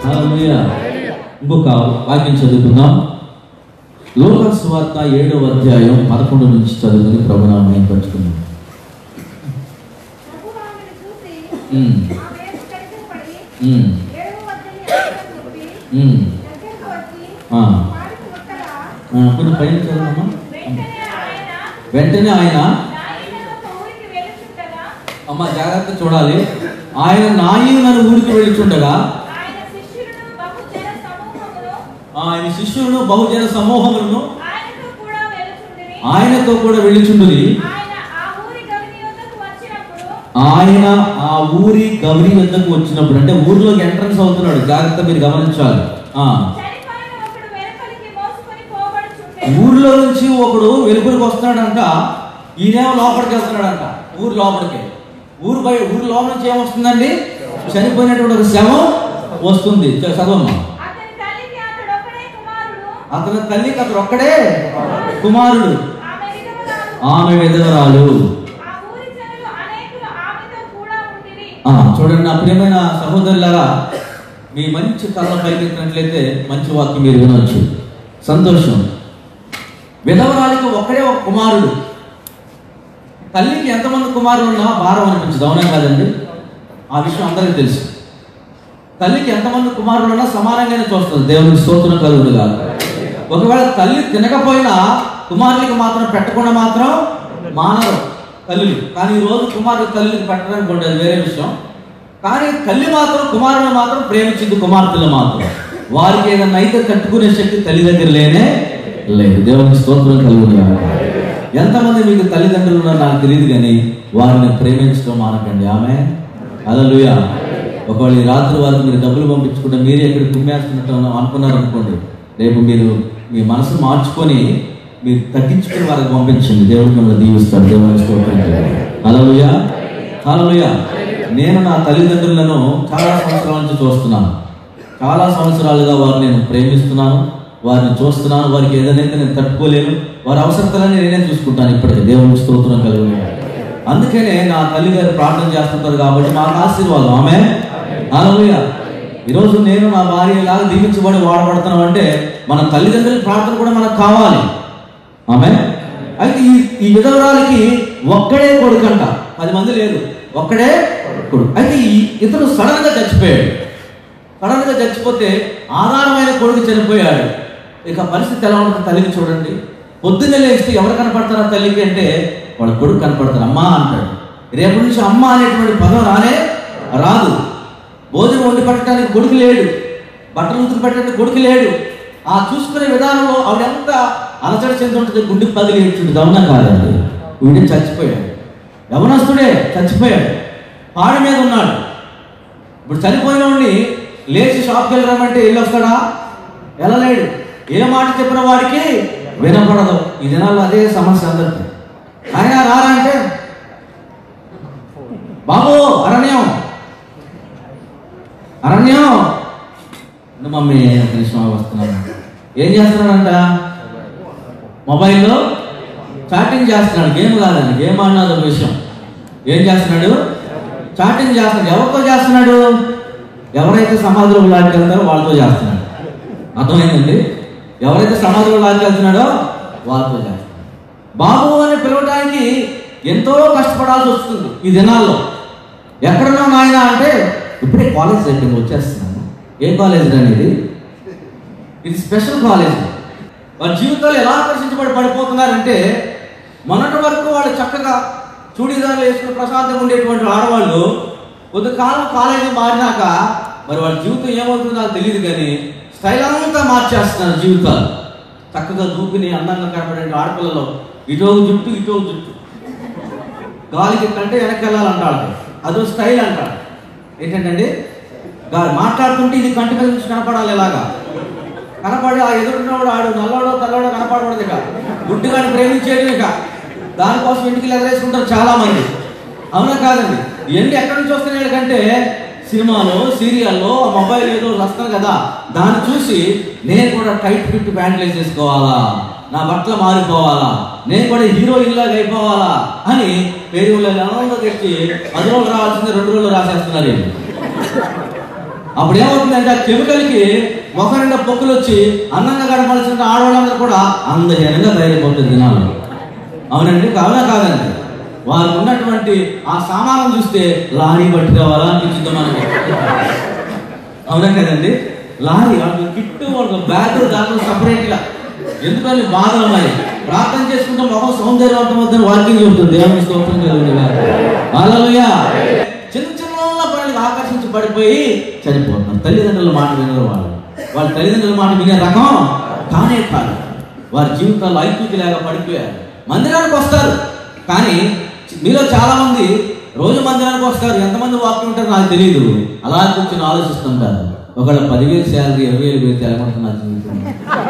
హల్లెలూయా. ఇంకొక వాక్యం చదువుకుందాం లోక స్వార్త ఏడవ అధ్యాయం పదకొండు నుంచి చదువుకుని ప్రభునామం పరుచుకుందాం ప్రభు ఆమెను చూసి, ఉమ్, ఆమె చరిత్రపడి, ఉమ్, ఏడవ వద్దని ఆమెను చెప్పి, ఉమ్. దగ్గరకు వచ్చి, ఆ, వాడికి ముట్టగా, ఆ, కొంచెం పైన చదవమ్మా వెంటనే ఆయన వెంటనే ఆయన నాయనను ఒక ఊరికి వెళుచుండగా, అమ్మ జాగ్రత్త చూడాలి ఆయన నాయనను ఊరికి వెళ్ళుచుండగా ఆయన శిష్యులను బహుజన సమూహమును ఆయన శిష్యులను బహుజన సమూహములను ఆయనతో కూడా వెళుచుండిరి. ఆయనతో కూడా వెళ్ళుచుండుని ఆయన ఆ ఊరి గవిని యొద్దకు వచ్చినప్పుడు ఆయన ఆ ఊరి గౌరీ వద్దకు వచ్చినప్పుడు అంటే ఊరిలోకి ఎంట్రన్స్ అవుతున్నాడు జాగ్రత్త మీరు గమనించాలి ఆ చనిపోయిన ఒకడు వెలుపలికి మోసుకొని పోబడుచుండే ఊర్లో నుంచి ఒకడు వెలుగురికి వస్తున్నాడంట ఈయనేమో లోపలికి వెళ్తున్నాడంట ఊరు లోపలికి ఊరు బయట ఊరు లోపల నుంచి ఏమొస్తుందండి చనిపోయినటువంటి ఒక శవం వస్తుంది చ- చదవమ్మా అతని తల్లికి అతడొక్కడే కుమారుడు అతని తల్లికి అతడు ఒక్కడే కుమారుడు ఆమె విధవరాలు ఆమె విధవరాలు ఆ ఊరి జనులు అనేకులు ఆమెతో కూడా ఉండిరి ఆ, చూడండి నా ప్రియమైన సహోదరులారా మీ మంచి కళ్ళ పైకెత్తినట్లయితే మంచి వాక్యం మీరు వినవచ్చు సంతోషం విధవరాలికి ఒక్కడే ఒక కుమారుడు తల్లికి ఎంతమంది కుమారులు ఉన్నా భారం అనిపించదు అవునా కాదండి ఆ విషయం అందరికీ తెలుసు తల్లికి ఎంతమంది కుమారులు ఉన్నా సమానంగానే చూస్తుంది దేవునికి స్తోత్రం కలుగుడు కాదు ఒకవేళ తల్లి తినకపోయినా కుమారులకి మాత్రం పెట్టకుండా మాత్రం మానరు తల్లి కానీ ఈ రోజు కుమారుడు తల్లికి పెట్టడానికి ఉండేది వేరే విషయం కానీ తల్లి మాత్రం కుమారుడు మాత్రం ప్రేమించింది కుమార్తెలు మాత్రం వారికి ఏదైనా అయితే తట్టుకునే శక్తి తల్లి దగ్గర లేనే లేదు దేవునికి స్తోత్రం కలుగుడు కాదు ఎంతమంది మీకు తల్లిదండ్రులు ఉన్నారో నాకు తెలియదు కానీ వారిని ప్రేమించడం మానకండి ఆమె అలలుయా ఒకవేళ ఈ రాత్రి వారికి మీరు డబ్బులు పంపించుకుంటే మీరే ఎక్కడ కుమ్మేస్తున్నట్టు అనుకున్నారు అనుకోండి రేపు మీరు మీ మనసు మార్చుకొని మీరు తగ్గించుకుని వారికి పంపించండి దేవుడు మిమ్మల్ని దీవిస్తాడు దేవుని స్తోత్రం అలలుయా హల్లెలూయా నేను నా తల్లిదండ్రులను చాలా సంవత్సరాల నుంచి చూస్తున్నాను చాలా సంవత్సరాలుగా వారిని నేను ప్రేమిస్తున్నాను వారిని చూస్తున్నాను వారికి ఏదైనా నేను తట్టుకోలేను వారి అవసరతలని నేనే చూసుకుంటాను ఇప్పటికే దేవుని స్తోత్రం కలిగి అందుకనే నా తల్లి గారు ప్రార్థన చేస్తుంటారు కాబట్టి మాకు ఆశీర్వాదం ఆమె హల్లెలూయ ఈరోజు నేను నా భార్య ఇలాగ దీవించబడి వాడబడుతున్నాం అంటే మన తల్లిదండ్రుల ప్రార్థన కూడా మనకు కావాలి ఆమె అయితే ఈ ఈ విధవరాలకి ఒక్కడే కొడుకంట పది మంది లేదు ఒక్కడే కొడుకు అయితే ఈ ఇతను సడన్ గా చచ్చిపోయాడు సడన్ గా చచ్చిపోతే ఆధారమైన కొడుకు చనిపోయాడు ఇక పరిస్థితి ఎలా ఉంటుంది తల్లికి చూడండి పొద్దున్నే లేస్తే ఎవరు కనపడతారా తల్లికి అంటే వాళ్ళ కొడుకు కనపడతారు అమ్మా అంటాడు రేపటి నుంచి అమ్మ అనేటువంటి పదం రానే రాదు భోజనం వండి పెట్టడానికి కొడుకు లేడు బట్టలు ఉతుకు పెట్టడానికి కొడుకు లేడు ఆ చూసుకునే విధానంలో ఆవిడ ఎంత అలచడి చెందుంటుంది గుండెకి పగిలి ఉంటుంది అవునా కాదండి వీడే చచ్చిపోయాడు యవనస్తుడే చచ్చిపోయాడు పాడి మీద ఉన్నాడు ఇప్పుడు చనిపోయిన వాడిని లేచి షాప్కి వెళ్ళరామంటే వెళ్ళి వస్తాడా వెళ్ళలేడు ఏ మాట చెప్పిన వాడికి వినపడదు ఈ దినాల్లో అదే సమస్య అందరికి ఆయన రారా అంటే బాబు అరణ్యం అరణ్యం ఉండు మమ్మీ ఒక నిమిషం వస్తున్నాను ఏం చేస్తున్నాడంట మొబైల్లో చాటింగ్ చేస్తున్నాడు గేమ్ కాదండి గేమ్ అన్నది ఒక విషయం ఏం చేస్తున్నాడు చాటింగ్ చేస్తున్నాడు ఎవరితో చేస్తున్నాడు ఎవరైతే సమాధిలో లాక్కెళ్తారో వాళ్ళతో చేస్తున్నాడు అర్థమైందండి ఎవరైతే సమాధిలో లాక్కెళ్తున్నాడో వాళ్ళతో చేస్తున్నాడు బాబు అని పిలవడానికి ఎంతో కష్టపడాల్సి వస్తుంది ఈ దినాల్లో ఎక్కడున్నావు నాయన అంటే ఇప్పుడే కాలేజ్ అయిపోయింది వచ్చేస్తున్నాను ఏ కాలేజ్ అనేది ఇది స్పెషల్ కాలేజ్ వాళ్ళ జీవితాలు ఎలా ఆకర్షించబడి పడిపోతున్నారంటే మొన్నటి వరకు వాళ్ళు చక్కగా చూడీదారులు వేసుకుని ప్రశాంతంగా ఉండేటువంటి ఆడవాళ్ళు కొంతకాలం కాలేజీ మారినాక మరి వాళ్ళ జీవితం ఏమవుతుందో నాకు తెలియదు కానీ స్టైల్ అంతా మార్చేస్తున్నారు జీవితాలు చక్కగా దూకుని అందంగా కనపడే ఆడపిల్లలు ఇటో జుట్టు ఇటో జుట్టు గాలికి కంటే వెనక్కి వెళ్ళాలంటాడు అదో స్టైల్ అంటాడు ఏంటంటే గాలి మాట్లాడుతుంటే ఇది కంటి మీద నుంచి కనపడాలి ఇలాగా కనపడి ఆ ఎదురున్నవాడు ఆడు నల్లవాడో తెల్లవాడో కనపడకూడదు ఇక గుడ్డిగాని ప్రేమించేది ఇక దానికోసం ఇంటికి ఎగరేసుకుంటారు చాలా మంది అవునా కాదండి ఇవన్నీ ఎక్కడి నుంచి వస్తున్నాయి కంటే సినిమాలో సీరియల్లో మొబైల్ ఏదో వస్తాను కదా దాన్ని చూసి నేను కూడా టైట్ ఫిట్ ప్యాంట్లు వేసేసుకోవాలా నా బట్టలు మారిపోవాలా నేను కూడా హీరోయిన్ లాగా అయిపోవాలా అని పేరులో ఆనందం తెచ్చి పది రోజులు రావాల్సింది రెండు రోజులు రాసేస్తున్నారు వీళ్ళు. అప్పుడు ఏమవుతుందంటే ఆ కెమికల్కి మొక్క నిండా పొక్కులు వచ్చి అందంగా గడపాల్సిన ఆడవాళ్ళందరూ కూడా అందహీనంగా తయారైపోతుంది దినాలు అవునండి కాదా కాదండి వారికి ఉన్నటువంటి ఆ సామానం చూస్తే లారీ బట్టి కావాలా అనిపించింది మనకి అవునా కదండి లారీ వాళ్ళకి కిట్టు వాళ్ళకి బ్యాగ్ దాంట్లో సపరేట్గా ఎందుకని బాధలు మరి ప్రార్థన చేసుకుంటే మొహం సౌందర్యవంతం వద్దని వాక్యం చెబుతుంది దేవుని స్తోత్రం కలుగుతుంది హల్లెలూయా చిన్న చిన్న పనులకు ఆకర్షించి పడిపోయి చనిపోతున్నారు తల్లిదండ్రుల మాట వినరు వాళ్ళు వాళ్ళ తల్లిదండ్రుల మాట వినే రకం కానే కాదు వారి జీవితాల్లో ఐక్యత లేక పడిపోయారు మందిరానికి వస్తారు కానీ మీలో చాలా మంది రోజు మందిరానికి వస్తారు ఎంతమంది వాక్యం ఉంటారో నాకు తెలియదు అలా కూర్చొని ఆలోచిస్తుంటారు ఒకవేళ పదివేలు శాలరీ ఇరవై వేలు పెడితే ఎలా ఉంటుంది నా జీవితం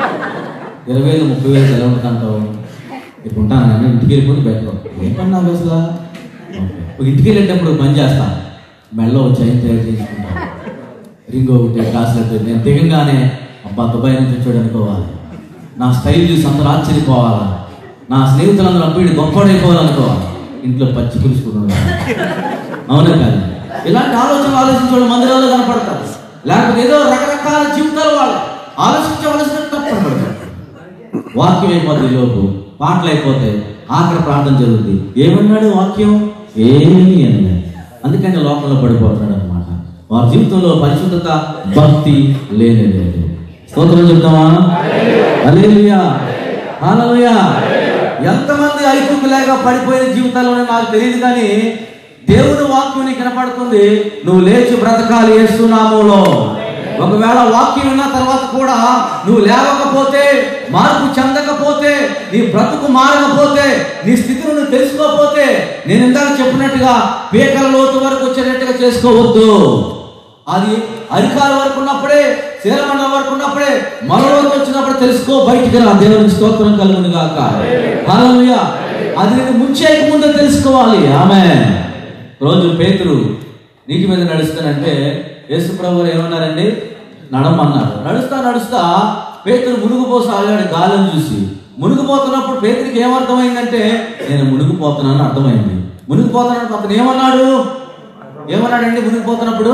ఇరవై వేలు ముప్పై వేలు ఎలా ఉంటుందంటావు ఇప్పుడు ఉంటాను నేను ఇంటికి వెళ్ళిపోతే బెటర్ ఏం పని నాకు అసలు ఓకే. ఒక ఇంటికి వెళ్ళేటప్పుడు పని చేస్తాను మెల్లో చైన్ తయారు చేసుకుంటాను రింగ్ ఒకటి కాసులెట్ నేను దిగంగానే అబ్బా దుబాయ్ నుంచి వచ్చాడు అనుకోవాలి నా స్టైల్ చూసి అందరూ ఆశ్చర్యపోవాలా నా స్నేహితులందరూ అప్పుడు గొప్పడైపోవాలనుకోవాలి ఇంట్లో పచ్చి పులుసుకుంటున్నాను అవునా కాదు ఇలాంటి ఆలోచనలు ఆలోచించే మందిరాల్లో కనపడతారు లేకపోతే ఏదో రకరకాల జీవితాలు వాళ్ళు ఆలోచించవలసిన తప్పని పడతారు వాక్యం అయిపోతుంది లోపు పాటలు అయిపోతాయి ఆఖరి ప్రార్థన జరుగుతుంది ఏమన్నాడు వాక్యం ఏమీ అనలేదు అందుకని లోకంలో పడిపోతున్నాడు అనమాట వారి జీవితంలో పరిశుద్ధత భక్తి లేనే లేదు స్తోత్రం చెప్తామా హల్లెలూయా హల్లెలూయా ఎంతమంది ఐక్యత లేక పడిపోయిన జీవితాల్లో నాకు తెలియదు కానీ దేవుని వాక్యం నీకు కనపడుతుంది నువ్వు లేచి బ్రతకాలి ఏసునామంలో ఒకవేళ వాక్యం విన్న తర్వాత కూడా నువ్వు లేవకపోతే మార్పు చెందకపోతే నీ బ్రతుకు మారకపోతే నీ స్థితిని నువ్వు తెలుసుకోకపోతే నేను ఇందాక చెప్పినట్టుగా పీకల లోతు వరకు వచ్చేటట్టుగా చేసుకోవద్దు అది అధికారం వరకు ఉన్నప్పుడే శీలమండలం వరకు ఉన్నప్పుడే మనలోకి వచ్చినప్పుడు తెలుసుకో బయటికి రా దేవునికి స్తోత్రం కలుగును గాక హల్లెలూయా అది నేను ముంచేయక ముందే తెలుసుకోవాలి ఆమె రోజు పేతురు నీటి మీద నడుస్తానంటే యేసు ప్రభు ఏమన్నారండి నడమన్నారు నడుస్తా నడుస్తా పేతురు మునిగిపోసాగాడు గాలిని చూసి మునిగిపోతున్నప్పుడు పేతురికి ఏమర్థమైందంటే నేను మునిగిపోతున్నాను అర్థమైంది మునిగిపోతున్నాను అతను ఏమన్నాడు ఏమన్నాడండి మునిగిపోతున్నప్పుడు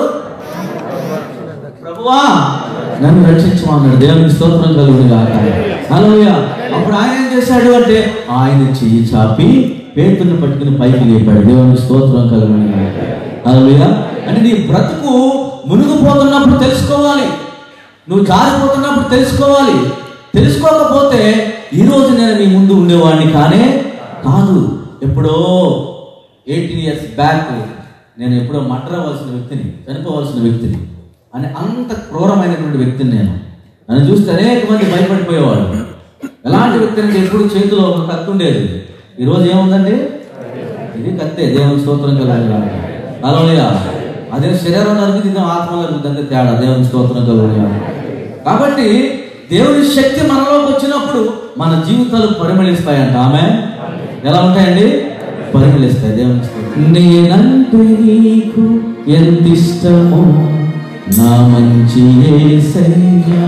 ప్రభువా నన్ను రక్షించమన్నాడు దేవునికి స్తోత్రం కలుగును గాక హల్లెలూయా అప్పుడు ఆయన ఏం చేశాడు అంటే ఆయన చెయ్యి చాపి పేతుని పట్టుకుని పైకి లేపాడు దేవునికి స్తోత్రం కలుగును గాక హల్లెలూయా అంటే నీ బ్రతుకు మునిగిపోతున్నప్పుడు తెలుసుకోవాలి నువ్వు జారిపోతున్నప్పుడు తెలుసుకోవాలి తెలుసుకోకపోతే ఈరోజు నేను నీ ముందు ఉండేవాడిని కానే కాదు ఎప్పుడో ఎయిటీన్ ఇయర్స్ బ్యాక్ నేను ఎప్పుడో మటర్ అవ్వాల్సిన వ్యక్తిని చనిపోవాల్సిన వ్యక్తిని అని అంత క్రూరమైనటువంటి వ్యక్తిని నేను నన్ను చూస్తే అనేక మంది భయపడిపోయేవాడు ఎలాంటి వ్యక్తి అంటే ఎప్పుడు చేతిలో ఒక కత్తి ఉండేది ఈరోజు ఏముందండి ఇది కత్తే దేవుని స్తోత్రం కలుగుతుంది అలవలియా అదే శరీరం నరుగుతుంది ఇది ఆత్మ నరుగుతుంది అంతే తేడా దేవుని స్తోత్రం కలుగుతుంది కాబట్టి దేవుని శక్తి మనలోకి వచ్చినప్పుడు మన జీవితాలు పరిమళిస్తాయంట ఆమె ఎలా ఉంటాయండి పరిమళిస్తాయి దేవుని స్తోత్రం. నేనంటే నీకు ఎంత ఇష్టమో నా మంచి యేసయ్యా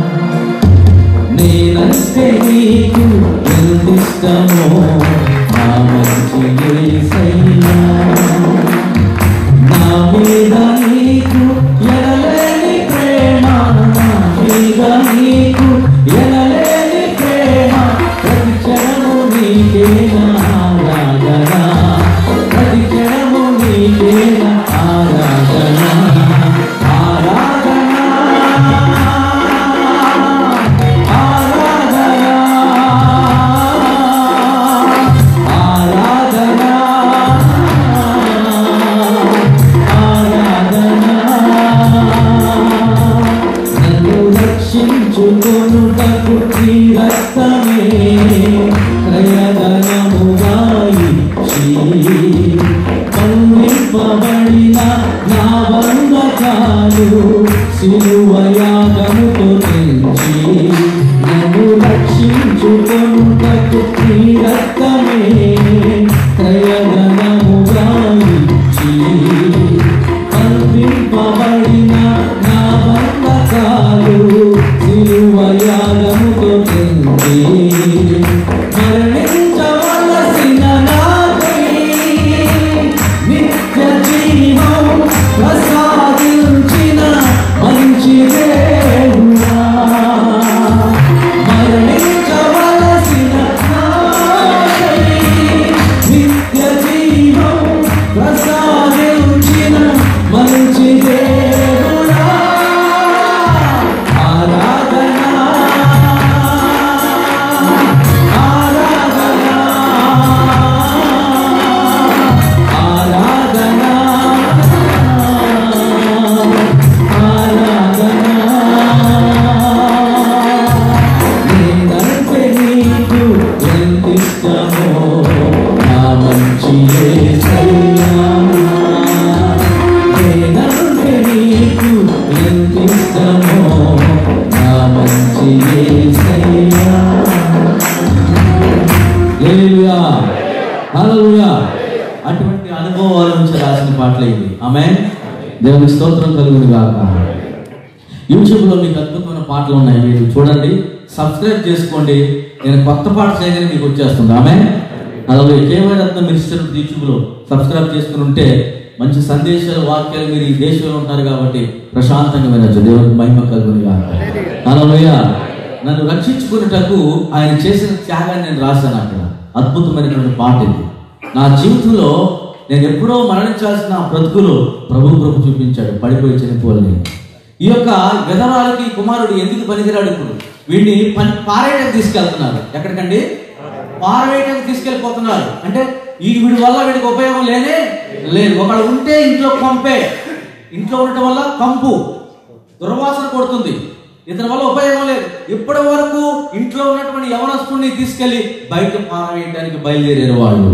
నేనంటే నీకు ఎంత ఇష్టమో నా మంచి యేసయ్యా నా మీద నీకు ఎనలేని ప్రేమ నా మీద నీకు ఎనలేని ప్రేమ ప్రతి క్షణము నీకే నా ఆరాధన ప్రతి క్షణము నీకే నా ఆరాధన ఆరాధన ఆరాధన నన్ను రక్షించుకొనుటకు నీ రక్తమే క్రయధనముగా ఇచ్చి పండింపబడిన నా బంధకాలు సిలువయాగముతో తెంచి నన్ను రక్షించుకొనుటకు నీ రక్తమే క్రయధనముగా ఇచ్చి పంపింపబడిన నా బంధకాలు సిలువయాగముతో తెంచి మరణించవలసిన నాకై నిత్య జీవం ప్రసాదించిన నా మంచి యేసయ్యా. నేనంటే నీకు ఎంత ఇష్టమో నా మంచి యేసయ్యా. హల్లెలూయా హల్లెలూయా అటువంటి అనుభవాల నుంచి రాసిన పాటలే ఇవి ఆమె దేవుని స్తోత్రం కలుగును గాక యూట్యూబ్లో మీకు అద్భుతమైన పాటలు ఉన్నాయి మీరు చూడండి సబ్స్క్రైబ్ చేసుకోండి నేను కొత్త పాట చేయగానే మీకు వచ్చేస్తుంది ఆమె అలాగే కేవలం రత్న మినిస్టర్ యూట్యూబ్లో సబ్స్క్రైబ్ చేసుకుని ఉంటే మంచి సందేశాలు వాక్యాలు మీరు ఈ దేశంలో ఉంటారు కాబట్టి ప్రశాంతంగా వినొచ్చు దేవునికి మహిమ కలుగును గాక హల్లెలూయా నన్ను రక్షించుకునేటకు ఆయన చేసిన త్యాగాన్ని నేను రాశాను అక్కడ అద్భుతమైనటువంటి పాట ఇది నా జీవితంలో నేను ఎప్పుడో మరణించాల్సిన ఆ బ్రతుకులు ప్రభు ప్రభు చూపించాడు పడిపోయి చనిపోవాలి ఈ యొక్క విధవాలకి కుమారుడు ఎందుకు పనికిరాడు ఇప్పుడు వీడిని పని పారేయడానికి తీసుకెళ్తున్నారు ఎక్కడికండి పారవేయడానికి తీసుకెళ్ళిపోతున్నారు అంటే ఈ వీడి వల్ల వీడికి ఉపయోగం లేనే లేదు ఒకడు ఉంటే ఇంట్లో పంపే ఇంట్లో ఉండటం వల్ల కంపు దుర్వాసన కొడుతుంది ఇతని వల్ల ఉపయోగం లేదు ఇప్పటి వరకు ఇంట్లో ఉన్నటువంటి యవనస్తుడిని తీసుకెళ్లి బయట పారవేయడానికి బయలుదేరే వాళ్ళు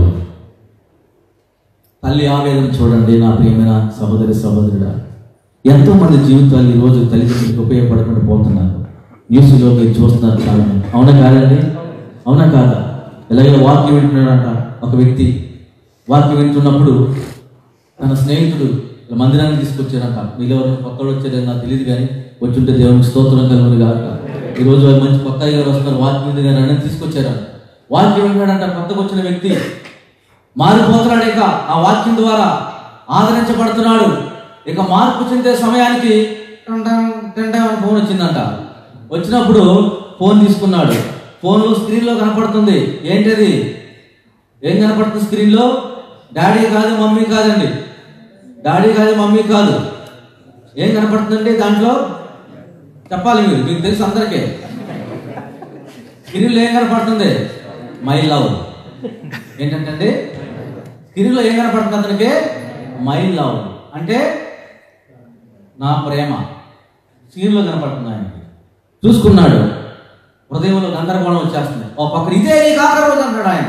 తల్లి ఆవేదన చూడండి నా ప్రియమైన సహోదరి సహోదరుడా ఎంతో మంది జీవితాలు ఈ రోజు తల్లిదండ్రులకు ఉపయోగపడకుండా పోతున్నారు న్యూస్లో మీరు చూస్తున్నారు కారణం అవునా కాదండి అవునా కాదా ఇలాగే వాక్యం వింటున్నాడంట ఒక వ్యక్తి వాక్యం వింటున్నప్పుడు తన స్నేహితుడు ఇలా మందిరానికి తీసుకొచ్చారంట మీలో ఎవరైనా కొత్తలు వచ్చారని నాకు తెలియదు కానీ వచ్చుంటే దేవునికి స్తోత్రం కలుగును కాక ఈ రోజు వాళ్ళు మంచి కొత్త గారు వస్తున్నారు వాక్యం ఉంది కానీ అని తీసుకొచ్చారంట వాక్యం వింటున్నాడంట కొత్తగా వచ్చిన వ్యక్తి మారిపోతున్నాడు ఇక ఆ వాక్యం ద్వారా ఆదరించబడుతున్నాడు ఇక మార్పు చెందే సమయానికి టంటం టంటం అని ఫోన్ వచ్చిందంట వచ్చినప్పుడు ఫోన్ తీసుకున్నాడు ఫోన్లో స్క్రీన్లో కనపడుతుంది ఏంటది ఏం కనపడుతుంది స్క్రీన్లో డాడీ కాదు మమ్మీ కాదండి డాడీ కాదు మమ్మీ కాదు ఏం కనపడుతుందండి దాంట్లో చెప్పాలి మీరు మీకు తెలుసు అందరికీ స్క్రీన్లో ఏం కనపడుతుంది మై లవ్ ఏంటంటే స్క్రీన్లో ఏం కనపడుతుంది అతనికి మై లవ్ అంటే నా ప్రేమ స్క్రీన్లో కనపడుతుంది ఆయనకి చూసుకున్నాడు హృదయంలో గందరగోళం వచ్చేస్తుంది ఓ పక్కన ఇదే నీ కాకర రోజు అంటాడు ఆయన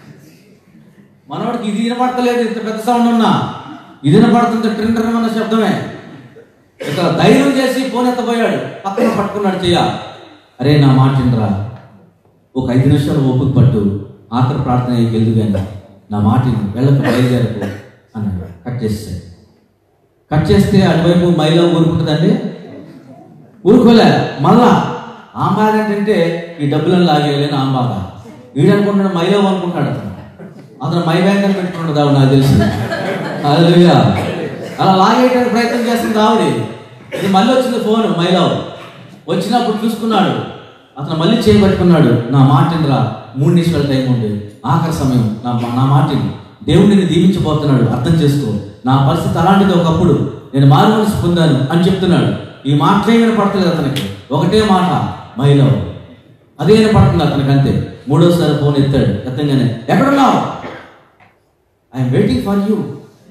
మనవాడికి ఇది వినపడతలేదు ఇంత పెద్ద సౌండ్ ఉన్నా ఇది వినపడుతుంది ట్రిన్ ట్రిన్ అన్న శబ్దమే ఇక ధైర్యం చేసి ఫోన్ ఎత్తపోయాడు పక్కన పట్టుకున్నాడు చెయ్య అరే నా మాట వినరా ఒక ఐదు నిమిషాలు ఓపిక పట్టు ఆఖరి ప్రార్థన వెళ్దు కానీ నా మాట విను, వెళ్ళక బయలుదేరకు అన్నాడు కట్ చేస్తే కట్ చేస్తే అటువైపు మైలో ఊరుకుంటుందండి ఊరుకోలే మళ్ళా ఆం బాధ ఏంటంటే ఈ డబ్బులను లాగేయలేని ఆం బాధ వీడనుకుంటున్నాడు మైలో అనుకుంటాడు అతను అతను మై బ్యాంక్ అని పెట్టుకుంటుంది ఆవిడ నాకు తెలిసి హల్లెలూయా. అలా లాగేయడానికి ప్రయత్నం చేస్తుంది ఆవిడ ఇది మళ్ళీ వచ్చింది ఫోన్ మైలో వచ్చినప్పుడు చూసుకున్నాడు అతను మళ్ళీ చేయబట్టుకున్నాడు నా మాటింద్రా మూడు నిమిషాల టైం ఉంది ఆఖరి సమయం నా నా మాటిని దేవుడిని దీవించబోతున్నాడు అర్థం చేసుకో నా పరిస్థితి అలాంటిది ఒకప్పుడు నేను మారు మనసు పొందాను అని చెప్తున్నాడు ఈ మాటలే వినపడతలేదు అతనికి ఒకటే మాట మైలో అదే వినపడుతుంది అతనికి అంతే మూడోసారి ఫోన్ ఎత్తాడు ఎత్తంగానే ఎక్కడున్నావు ఐఎమ్ వెయిటింగ్ ఫర్ యూ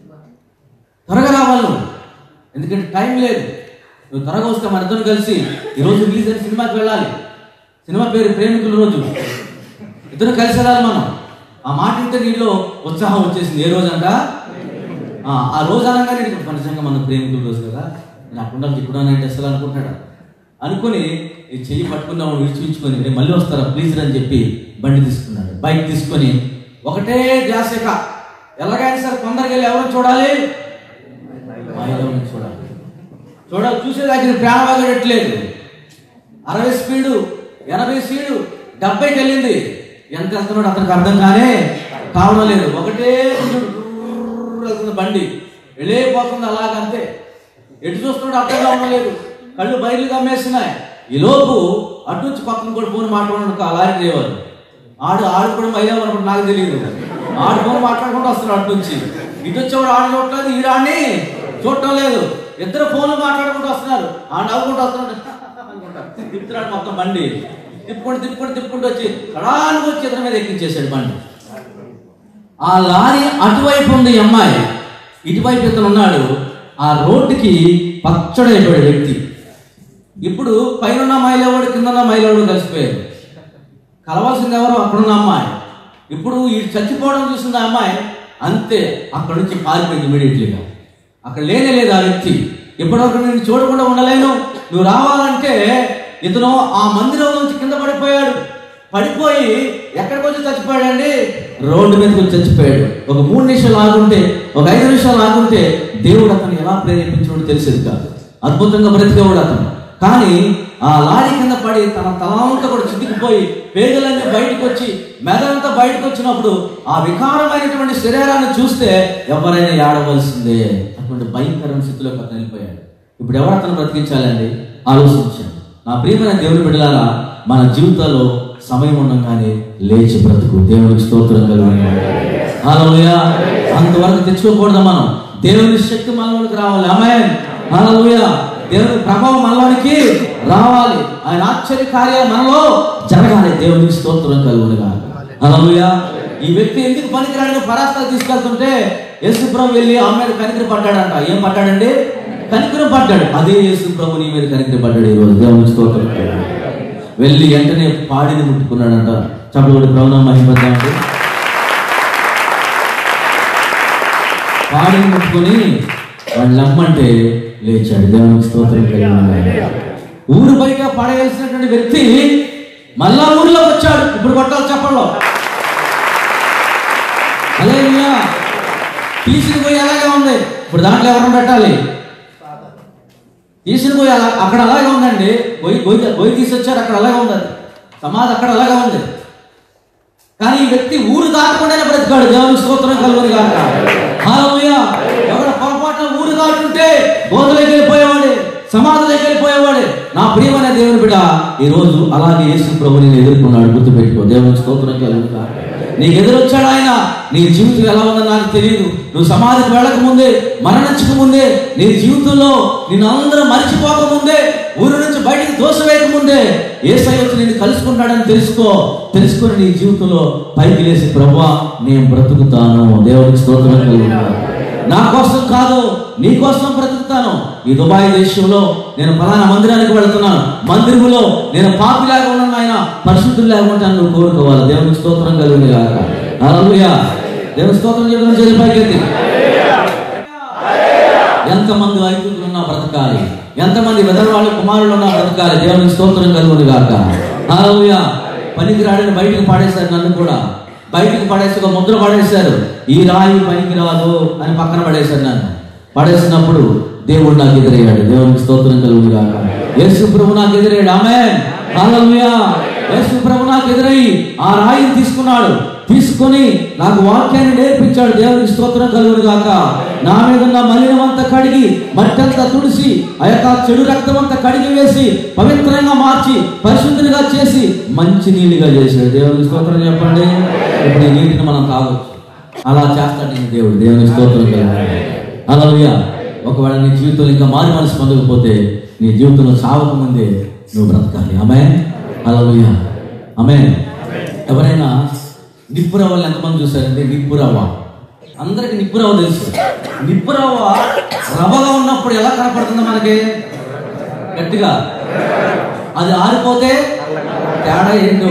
త్వరగా రావాలి నువ్వు. ఎందుకంటే టైం లేదు నువ్వు త్వరగా వస్తే మన ఇద్దరం కలిసి ఈరోజు రిలీజ్ అయిన సినిమాకి వెళ్ళాలి సినిమా పేరు ప్రేమికుల రోజు ఇద్దరు కలిసి వెళ్ళాలి మనం ఆ మాట ఇంటే నీలో ఉత్సాహం వచ్చేసింది ఏ రోజు అంట ఆ, ఆ రోజు అనగానే నీకు నిజంగా మన ప్రేమికుల రోజు కదా నేను అక్కడ ఇప్పుడు అంటే అసలు అనుకుంటాడు అనుకుని ఈ చెయ్యి పట్టుకున్నాము విడిచిపించుకొని నేను మళ్ళీ వస్తారా ప్లీజ్ అని చెప్పి బండి తీసుకున్నాడు బైక్ తీసుకొని ఒకటే ధ్యాసక ఎలాగైనా సరే తొందరగా వెళ్ళి ఎవరు చూడాలి మాయలోని చూడాలి చూడ చూసేదానికి ప్రాణవాళ్ళు పెట్టలేదు అరవై స్పీడు ఎనభై స్పీడు డెబ్బైకి వెళ్ళింది ఎంత వెళ్తున్నాడు అతనికి అర్థం కానే కావడం లేదు ఒకటే వెళ్తుంది బండి వెళ్ళిపోతుంది అలాగంతే ఎటు చూస్తున్నాడు అర్థం కావడం లేదు కళ్ళు బయలు కమ్మేస్తున్నాయి ఈ లోపు అటు నుంచి పక్కన కూడా ఫోన్ మాట్లాడుకుంటూ ఆ లారీ డ్రైవర్ ఆడు ఆడు కూడా మహిళ అనుకుంటే నాకు తెలియదు ఆడు ఫోన్ మాట్లాడుకుంటూ వస్తున్నాడు అటు నుంచి ఇటు వచ్చేవాడు ఆడు చూడలేదు ఈడాన్ని చూడటం లేదు ఇద్దరు ఫోన్లు మాట్లాడుకుంటూ వస్తున్నారు ఆ నవ్వుకుంటూ వస్తున్నాడు అనుకుంటా. తిప్పుతున్నాడు మొత్తం బండి తిప్పుకుంటూ తిప్పుకుంటూ తిప్పుకుంటూ వచ్చి కడానికి వచ్చి ఇతని మీద ఎక్కించేశాడు బండి ఆ లారీ అటువైపు ఉంది ఈ అమ్మాయి ఇటువైపు ఇతను ఉన్నాడు ఆ రోడ్డుకి పచ్చడైపోయాడు వ్యక్తి ఇప్పుడు పైన మైలవాడు కింద మైలవాడు కలిసిపోయారు కలవాల్సింది ఎవరు అక్కడున్న అమ్మాయి ఇప్పుడు ఈ చచ్చిపోవడం చూసింది ఆ అమ్మాయి అంతే అక్కడ నుంచి పారిపోయింది ఇమీడియట్లీగా అక్కడ లేనే లేదు ఆ వ్యక్తి ఇప్పటివరకు నేను చూడకుండా ఉండలేను నువ్వు రావాలంటే ఇతను ఆ మందిరం నుంచి కింద పడిపోయాడు పడిపోయి ఎక్కడికి వచ్చి చచ్చిపోయాడండి రోడ్డు మీదకి వచ్చి చచ్చిపోయాడు ఒక మూడు నిమిషాలు ఆగుంటే ఒక ఐదు నిమిషాలు ఆగుంటే దేవుడు అతను ఎలా ప్రేరేపించాడో తెలిసేది కాదు అద్భుతంగా బ్రతికేవాడు అతను కానీ ఆ లారీ కింద పడి తన తలంతా కూడా చితికిపోయి పేగులన్నీ బయటకు వచ్చి మెదడంతా బయటకు వచ్చినప్పుడు ఆ వికారమైనటువంటి శరీరాన్ని చూస్తే ఎవరైనా ఏడవలసిందే అటువంటి భయంకరమైన స్థితిలోకి అతను వెళ్ళిపోయాడు ఇప్పుడు ఎవరు అతను బ్రతికించాలండి ఆలోచించాను నా ప్రియమైన దేవుని బిడ్డలారా మన జీవితాల్లో సమయం ఉండగానే లేచి బ్రతుకు దేవునికి స్తోత్రం కలుగుతుంది హల్లెలూయా అంతవరకు తెచ్చుకోకూడదు మనం దేవుని శక్తి మనలోనికి రావాలి ఆమె హల్లెలూయా దేవుని ప్రభావం మనలోనికి రావాలి ఆయన ఆశ్చర్య కార్యాలు మనలో జరగాలి దేవునికి స్తోత్రం కలుగునుగా హల్లెలూయా ఈ వ్యక్తి ఎందుకు పనికిరాడని పరాస్తాలు తీసుకెళ్తుంటే యేసుప్రభు వెళ్ళి ఆమె మీద కనికరి పడ్డాడంట ఏం పడ్డాడండి కనికరం పడ్డాడు అదే యేసుప్రభు నీ మీద కనికరి పడ్డాడు ఈ రోజు దేవునికి స్తోత్రం కలుగును. వెళ్ళి వెంటనే పాడిని ముట్టుకున్నాడంట చప్పటి ప్రవణం మహిమద్దామండి పాడిని ముట్టుకొని వాళ్ళు నమ్మంటే లేచాడు దేవునికి స్తోత్రం కలిగిన ఊరు బయట పడవేసినటువంటి వ్యక్తి మళ్ళా ఊరిలో వచ్చాడు ఇప్పుడు కొట్టాలి చెప్పండి అదే తీసుకుని పోయి అలాగే ఉంది ఇప్పుడు దాంట్లో ఎవరిని పెట్టాలి తీసుకుని పోయి అలా అక్కడ అలాగే ఉందండి గొయ్యి గొయ్యి గొయ్యి తీసుకొచ్చారు అక్కడ అలాగే ఉంది అది సమాధి అక్కడ అలాగే ఉంది కానీ ఈ వ్యక్తి ఊరు దాటకుండానే బ్రతికాడు దేవుని స్తోత్రం కలుగుని కాక హల్లెలూయా ఎవడ పొరపాటున ఊరు దాటుంటే గోదలోకి వెళ్ళిపోయేవాడే సమాధిలోకి వెళ్ళిపోయేవాడే నా ప్రియమైన దేవుని బిడ్డ ఈ రోజు అలాగే యేసు ప్రభు నేను ఎదుర్కొన్నాడు గుర్తుపెట్టుకో దేవుని స్తోత్రం కలుగుని కాక నీకు ఎదురొచ్చాడు ఆయన నీ జీవితం ఎలా ఉందని నాకు తెలియదు నువ్వు సమాధికి వెళ్ళక ముందే మరణించక ముందే నీ జీవితంలో నిన్ను అందరూ మరిచిపోక ముందే ఊరు నుంచి బయటికి దోషవేయక ముందే ఏ వచ్చి నేను కలుసుకుంటాడని తెలుసుకో తెలుసుకొని నీ జీవితంలో పైకి లేసి ప్రభా నేను బ్రతుకుతాను దేవునికి స్తోత్రం కలుగుతాను నా కోసం కాదు నీ కోసం బ్రతుకుతాను ఈ దుబాయ్ దేశంలో నేను ఫలానా మందిరానికి వెళ్తున్నాను మందిరములో నేను పాపిలాగా ఉన్నాను ఆయన పరిశుద్ధులు లేకుండా నువ్వు కోరుకోవాలి దేవునికి స్తోత్రం కలుగుని కాక హల్లెలూయా దేవుని స్తోత్రం చేయడం చేసి పైకెత్తి ఎంతమంది ఐదుగురు ఉన్నా బ్రతకాలి ఎంతమంది వెదరవాళ్ళ కుమారులు ఉన్నా బ్రతకాలి దేవునికి స్తోత్రం కలుగుని గాక హల్లెలూయా పనికి రాడని బయటకు పాడేశారు నన్ను కూడా బయటకు పడేసి ఒక ముద్ర పడేశారు ఈ రాయి పనికి రాదు అని పక్కన పడేశారు నన్ను పడేసినప్పుడు దేవుడు నాకు ఎదురయ్యాడు దేవునికి స్తోత్రం కలుగుని గాక యేసు ప్రభు నాకు ఎదురయ్యాడు ఆమె హల్లెలూయా యేసు ప్రభు నాకు ఎదురయ్యి ఆ రాయిని తీసుకున్నాడు తీసుకొని నాకు వాక్యాన్ని నేర్పించాడు దేవునికి స్తోత్రం కలుగును గాక నా మీద ఉన్న మలినమంతా కడిగి మట్టంతా తుడిసి ఆ యొక్క చెడు రక్తం అంతా కడిగి వేసి పవిత్రంగా మార్చి పరిశుద్ధునిగా చేసి మంచి నీళ్ళుగా చేశాడు దేవునికి స్తోత్రం చెప్పండి ఇప్పుడు ఈ నీటిని మనం తాగొచ్చు అలా చేస్తాడు నేను దేవుడు దేవునికి స్తోత్రం కలుగును అలా ఒకవేళ నీ జీవితంలో ఇంకా మారి మనసు పొందకపోతే నీ జీవితంలో సావక ముందే నువ్వు బ్రతకాలి ఆమె అలలుయ ఆమె ఎవరైనా నిప్పురవ్వలు ఎంతమంది చూసారంటే నిప్పురవ్వ అందరికి నిప్పురవ్వ తెలుసు నిప్పురవ్వ రవ్వగా ఉన్నప్పుడు ఎలా కనపడుతుందో మనకి గట్టిగా అది ఆరిపోతే తేడా ఏంటో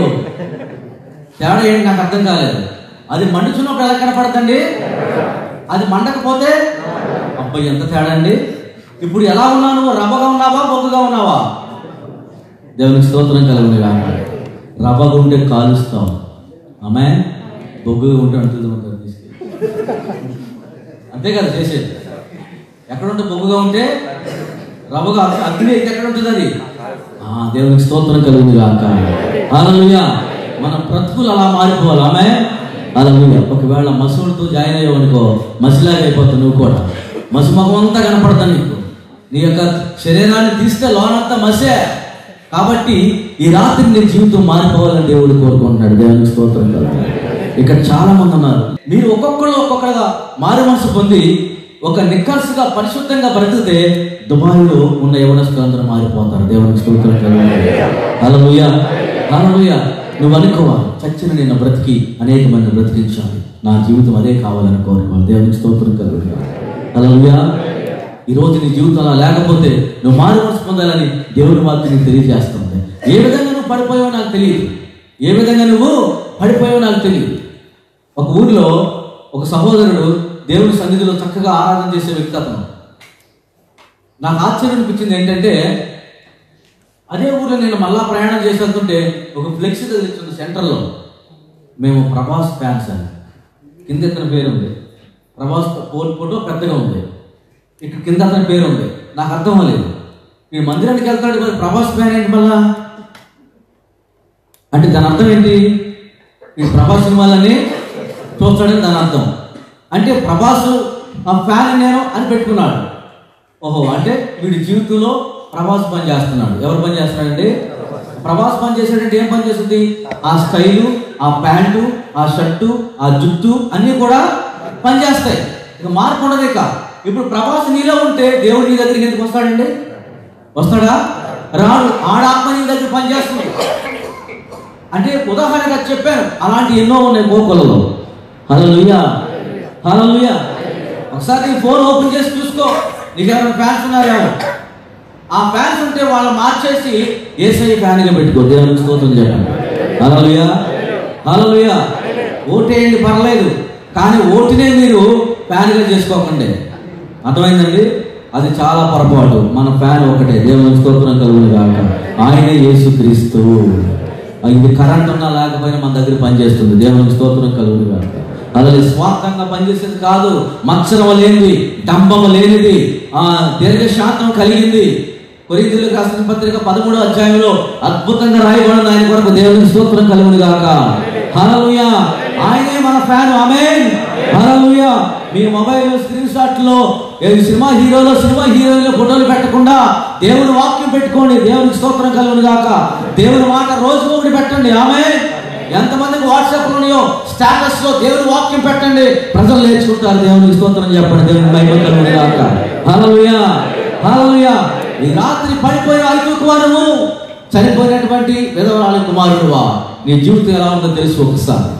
తేడా ఏంటి నాకు అర్థం కాలేదు అది మండుచున్నప్పుడు ఎలా కనపడుతుంది అది మండకపోతే అబ్బాయి ఎంత తేడా అండి ఇప్పుడు ఎలా ఉన్నావు నువ్వు రవ్వగా ఉన్నావా బొగ్గుగా ఉన్నావా దేవునికి స్తోత్రం కలుగుని కాక రవ్వగా ఉంటే కాలుస్తాం ఆమె బొగ్గుగా ఉంటే అంటుంది ఉంటారు తీసుకెళ్ళి అంతే కదా చేసేది ఎక్కడ ఉంటే బొగ్గుగా ఉంటే రవ్వగా అగ్ని అయితే ఎక్కడ ఉంటుంది అది ఆ, దేవునికి స్తోత్రం కలుగుని కాక హల్లెలూయా మన బ్రతుకులు అలా మారిపోవాలి ఆమె హల్లెలూయా ఒకవేళ మసులతో జాయిన్ అయ్యావు అనుకో మసిలాగా అయిపోతావు నువ్వు కూడా మసి ముఖం అంతా కనపడతాను నీకు నీ యొక్క శరీరాన్ని తీస్తే లోనంతా మసే కాబట్టి ఈ రాత్రి నీ జీవితం మారిపోవాలని దేవుడు కోరుకుంటున్నాడు దేవునికి స్తోత్రం కలుగును ఇక్కడ చాలా మంది ఉన్నారు మీరు ఒక్కొక్కరు ఒక్కొక్కరుగా మారు మనసు పొంది ఒక నిక్కర్సుగా పరిశుద్ధంగా బ్రతికితే దుబాయ్లో ఉన్న యవనస్తులందరూ మారిపోతారు దేవునికి స్తోత్రం హలలుయ హలలుయ నువ్వు అనుకోవాలి చచ్చిన నేను బ్రతికి అనేక మంది బ్రతికించాలి నా జీవితం అదే కావాలని కోరుకోవాలి దేవునికి స్తోత్రం కలుగుతుంది హలలుయ ఈ రోజు నీ జీవితం అలా లేకపోతే నువ్వు మారు మనసు పొందాలని దేవుని వాక్యం నీకు తెలియజేస్తుంది ఏ విధంగా నువ్వు పడిపోయావో నాకు తెలియదు ఏ విధంగా నువ్వు పడిపోయావో నాకు తెలియదు ఒక ఊరిలో ఒక సహోదరుడు దేవుని సన్నిధిలో చక్కగా ఆరాధన చేసే వ్యక్తి అతను నాకు ఆశ్చర్యం అనిపించింది ఏంటంటే అదే ఊర్లో నేను మళ్ళా ప్రయాణం చేసి వెళ్తుంటే ఒక ఫ్లెక్సీ తగిలించింది సెంటర్లో మేము ప్రభాస్ ఫ్యాన్స్ అని కింద ఇతని పేరు ఉంది ప్రభాస్ ఫోన్ ఫోటో పెద్దగా ఉంది ఇక్కడ కింద అతని పేరు ఉంది నాకు అర్థం అవ్వలేదు ఈ మందిరానికి వెళ్తాడు మరి ప్రభాస్ ఫ్యాన్ ఏంటి మళ్ళా అంటే దాని అర్థం ఏంటి ఈ ప్రభాస్ సినిమాలని చూస్తాడని దాని అర్థం అంటే ప్రభాస్ ఆ ఫ్యాన్ నేను అని పెట్టుకున్నాడు ఓహో అంటే వీడి జీవితంలో ప్రభాస్ పని చేస్తున్నాడు ఎవరు పని చేస్తున్నాడండి ప్రభాస్ పని చేసాడంటే ఏం పని చేస్తుంది ఆ స్టైలు ఆ ప్యాంటు ఆ షర్టు ఆ జుట్టు అన్నీ కూడా పని చేస్తాయి ఇక మార్పు ఉండదు ఇక ఇప్పుడు ప్రభాస్ నీలో ఉంటే దేవుడు నీ దగ్గరికి ఎందుకు వస్తాడండి వస్తాడా రాడు ఆడాత్మ నీ దగ్గర పని చేస్తుంది అంటే ఉదాహరణగా చెప్పాను అలాంటి ఎన్నో ఉన్నాయి మోకొలలో హలోలుయా హలోలుయా ఒకసారి నీ ఫోన్ ఓపెన్ చేసి చూసుకో నీకు ఎవరైనా ఫ్యాన్స్ ఉన్నారేమో ఆ ఫ్యాన్స్ ఉంటే వాళ్ళు మార్చేసి ఏసఐ ఫ్యాన్గా పెట్టుకో దేవునికి స్తోత్రం చెప్పండి హలోలుయా హలోలుయా ఓటేయండి పర్లేదు కానీ ఓటునే మీరు ఫ్యాన్గా చేసుకోకండి అర్థమైందండి అది చాలా పొరపాటు మన ఫ్యాన్ ఒకటే దేవుని స్తోత్రం కలుగును కాక ఆయనే యేసుక్రీస్తు ఇది కరెంట్ ఉన్నా లేకపోయినా మన దగ్గర పనిచేస్తుంది దేవునికి స్తోత్రం కలుగును కాక అది స్వార్థంగా పనిచేసేది కాదు మత్సరం లేనిది డంబం లేనిది ఆ దీర్ఘశాంతం కలిగింది కొరిందులకు రాసిన పత్రిక పదమూడో అధ్యాయంలో అద్భుతంగా రాయబడింది ఆయన కొరకు దేవునికి స్తోత్రం కలుగును గాక హల్లెలూయా ఆయనే మన ఫ్యాన్ ఆమేన్ హల్లెలూయా మీ మొబైల్ స్క్రీన్ షాట్ లో ఏ సినిమా హీరోలో సినిమా హీరోయిన్ల ఫోటోలు పెట్టకుండా దేవుని వాక్యం పెట్టుకోండి దేవునికి స్తోత్రం కలుగును గాక దేవుని మాట రోజు ఒకటి పెట్టండి ఆమేన్ ఎంతమందికి వాట్సాప్ ఉన్నాయో స్టేటస్ లో దేవుని వాక్యం పెట్టండి ప్రజలు నేర్చుకుంటారు దేవునికి స్తోత్రం చెప్పండి దేవుని మహిమ కలుగును గాక హల్లెలూయా హల్లెలూయా ఈ రాత్రి పడిపోయిన ఐదుకువా నువ్వు చనిపోయినటువంటి విధవరాలి కుమారుడువా నీ జీవితం ఎలా ఉందో తెలుసు ఒకసారి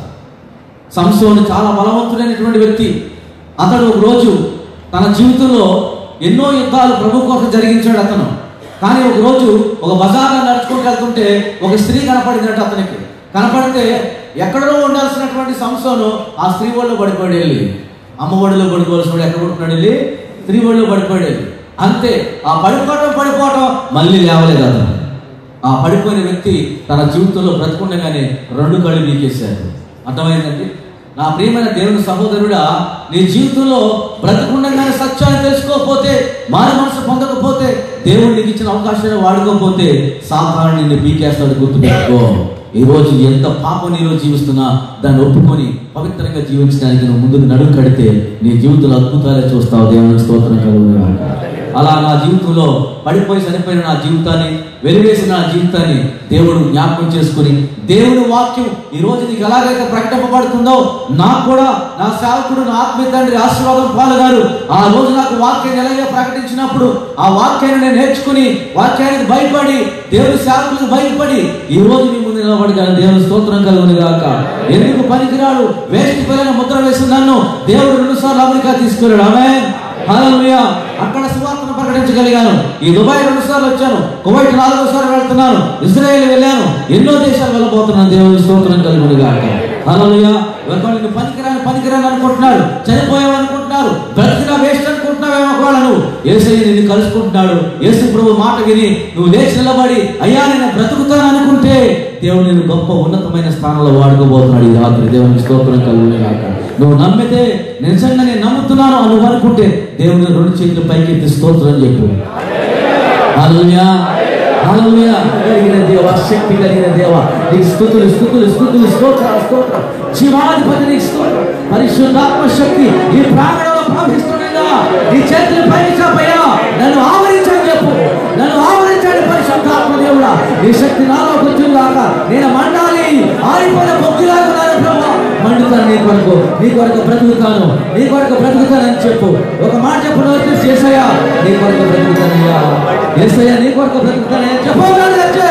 సంసోను చాలా బలవంతుడైనటువంటి వ్యక్తి అతడు ఒక రోజు తన జీవితంలో ఎన్నో యుద్ధాలు ప్రభు కోసం జరిగించాడు అతను కానీ ఒక రోజు ఒక బజార్లో నడుచుకుంటూ వెళ్తుంటే ఒక స్త్రీ కనపడిందట అతనికి కనపడితే ఎక్కడో ఉండాల్సినటువంటి సంసోను ఆ స్త్రీ ఒడిలో పడిపోయాడు వెళ్ళి అమ్మ ఒడిలో పడిపోవాల్సిన వాడు ఎక్కడ పడుతున్నాడు వెళ్ళి స్త్రీ ఒడిలో పడిపోయాడు వెళ్ళి. అంతే ఆ పడిపోవటం పడిపోవటం మళ్ళీ లేవలేదు అతను ఆ పడిపోయిన వ్యక్తి తన జీవితంలో బ్రతుకుండగానే రెండు కళ్ళు బీకేశాడు అర్థమైందండి నా ప్రియమైన దేవుని సహోదరుడా నీ జీవితంలో బ్రతుకుండగానే సత్యాన్ని తెలుసుకోకపోతే మారు మనసు పొందకపోతే దేవుడు నీకు ఇచ్చిన అవకాశాన్ని వాడుకోకపోతే సాధారణ నిన్ను పీకేస్తాడు గుర్తుపెట్టుకో ఈ రోజు ఎంత పాపం నీలో జీవిస్తున్నా దాన్ని ఒప్పుకొని పవిత్రంగా జీవించడానికి నువ్వు ముందుకు నడుము కడితే నీ జీవితంలో అద్భుతాలే చూస్తావు దేవుని స్తోత్రం కలుగును అలా నా జీవితంలో పడిపోయి చనిపోయిన నా జీవితాన్ని వెలివేసిన నా జీవితాన్ని దేవుడు జ్ఞాపకం చేసుకుని దేవుని వాక్యం ఈ రోజు నీకు ఎలాగైతే ప్రకటింపబడుతుందో నాకు కూడా నా సేవకుడు నా ఆత్మీయ తండ్రి ఆశీర్వాదం పాలుగారు ఆ రోజు నాకు వాక్యాన్ని ఎలాగే ప్రకటించినప్పుడు ఆ వాక్యాన్ని నేను నేర్చుకుని వాక్యానికి భయపడి దేవుని సేవకులకు భయపడి ఈ రోజు మీ ముందు నిలబడగలను దేవుని స్తోత్రం కలుగుని గాక ఎందుకు పనికిరాడు వేస్ట్ పిల్లల ముద్ర వేసి నన్ను దేవుడు రెండు సార్లు అమెరికా తీసుకెళ్ళాడు ఆమె హల్లెలూయా అక్కడ సువార్తను ప్రకటించగలిగాను ఈ దుబాయ్ రెండు సార్లు వచ్చాను కువైట్ నాలుగో సార్లు వెళ్తున్నాను ఇజ్రాయెల్ వెళ్ళాను ఎన్నో దేశాలు వెళ్ళబోతున్నాను దేవుని స్తోత్రం కలుగుని గాక హల్లెలూయా ఒకవేళ నిన్ను పనికిరాని పనికిరాని అనుకుంటున్నారు చనిపోయావు అనుకుంటున్నారు బ్రతికినా వేస్ట్ అనుకుంటున్నావేమో ఒకవేళ నువ్వు ఏసయ్య నిన్ను కలుసుకుంటున్నాడు యేసు ప్రభు మాట విని నువ్వు లేచి నిలబడి అయ్యా నేను బ్రతుకుతాను అనుకుంటే దేవుడు నేను గొప్ప ఉన్నతమైన స్థానంలో వాడుకోబోతున్నాడు ఈ రాత్రి దేవుని స్తోత్రం కలుగుని గాక నువ్వు నమ్మితే నిజంగా నేను నమ్ముతున్నాను అని నువ్వు అనుకుంటే దేవుని రెండు చేతులు పైకి ఎత్తి స్తోత్రం చెప్పు హల్లెలూయా హల్లెలూయా కలిగిన దేవ శక్తి కలిగిన దేవ నీకు స్తుతులు స్తుతులు స్తుతులు స్తోత్ర స్తోత్రం జీవాధిపతి నీకు స్తోత్రం పరిశుద్ధాత్మ శక్తి ఈ ప్రాంగణంలో ప్రవహిస్తుండగా నీ చేతులు పైకి చాపయ్యా నన్ను ఆవరించని చెప్పు నన్ను ఆవరించండి పరిశుద్ధాత్మ దేవుడా నీ శక్తి నాలో కూర్చుందాక నేను మండాలి ఆరిపోయిన పొగ్గులాగా ఉన్నాను ప్రభా మండుతాను నీ కొరకు నీ కొరకు బ్రతుకుతాను నీ కొరకు బ్రతుకుతానని చెప్పు ఒక మాట చెప్పు నోటి చేసయ్యా నీ కొరకు బ్రతుకుతానయ్యా ఏసయ్యా నీ కొరకు బ్రతుకుతానయ్యా చెప్పగలను వచ్చే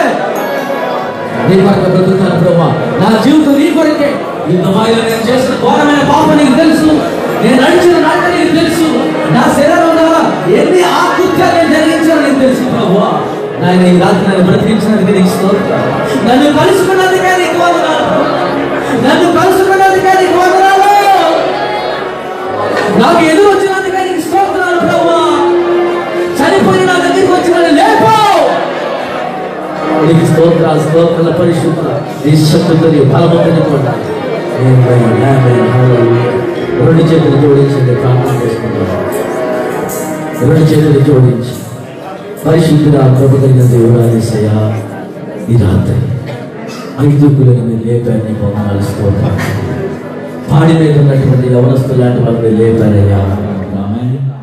నీ కొరకు బ్రతుకుతాను ప్రభా నా జీవితం నీ కొరకే ఈ దుబాయ్లో నేను చేసిన ఘోరమైన పాపం నీకు తెలుసు నేను నడిచిన నడక నీకు తెలుసు నా శరీరం ద్వారా ఎన్ని ఆకృత్యాలు నేను జరిగించానో నీకు తెలుసు ప్రభు నాయన ఈ రాత్రి నన్ను బ్రతికించినందుకు నీకు స్తోత్రం నన్ను కలుసుకున్నందుకే నీకు వందనాలు నన్ను కలుసుకున్నందుకే నీకు వందనాలు నాకు ఎదురు వచ్చినందుకే నీకు స్తోత్రాలు ప్రభా చనిపోయి నా దగ్గరికి వచ్చిన లేపో నీకు స్తోత్రాలు స్తోత్రాల పరిశుద్ధ నీ శక్తితో నీ బలవంతుని కొట్టాలి రెండు చేతులు జోడించండి ప్రార్థన చేసుకుంటాం రెండు చేతులు జోడించి పరిశుద్ధుడా ప్రభు కలిగిన దేవుడాలేసయ్యా ఈ రాత్రి ఐదుగులను మీరు లేపారు నీ పొందాలి స్తోత్రాలు పాడి మీద ఉన్నటువంటి యవనస్తులు లాంటి వాళ్ళు మీరు లేపారయ్యా